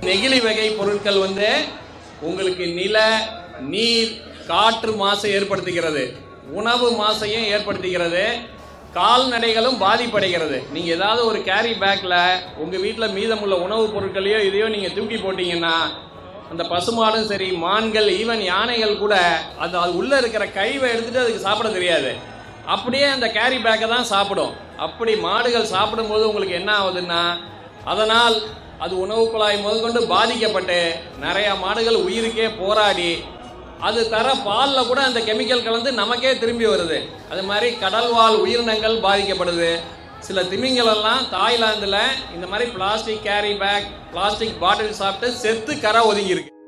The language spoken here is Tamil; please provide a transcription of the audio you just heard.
நெகிழி வகை பொருட்கள் வந்து உங்களுக்கு நில நீர் காற்று மாசை ஏற்படுத்துகிறது உணவு மாசையும் ஏற்படுத்துகிறது கால்நடைகளும் பாதிப்படைகிறது நீங்க ஏதாவது ஒரு கேரி பேக்ல உங்க வீட்டில் மீதமுள்ள உணவுப் பொருட்களையோ இதையோ நீங்க தூக்கி போட்டீங்கன்னா அந்த பசுமாடும் சரி மான்கள் ஈவன் யானைகள் கூட அது அது உள்ள இருக்கிற கழிவை எடுத்துட்டு அதுக்கு சாப்பிட தெரியாது அப்படியே அந்த கேரி பேக்கை தான் சாப்பிடும் அப்படி மாடுகள் சாப்பிடும்போது உங்களுக்கு என்ன ஆகுதுன்னா அதனால் அது உணவு குழாய் முதற்கொண்டு பாதிக்கப்பட்டு நிறைய மாடுகள் உயிருக்கே போராடி அது தர பாலில் கூட அந்த கெமிக்கல் கலந்து நமக்கே திரும்பி வருது அது மாதிரி கடல்வாழ் உயிரினங்கள் பாதிக்கப்படுது சில திமிங்கலெல்லாம் தாய்லாந்தில் இந்த மாதிரி plastic carry bag plastic bottle சாப்பிட்டு செத்து கரை ஒதுங்கி இருக்கு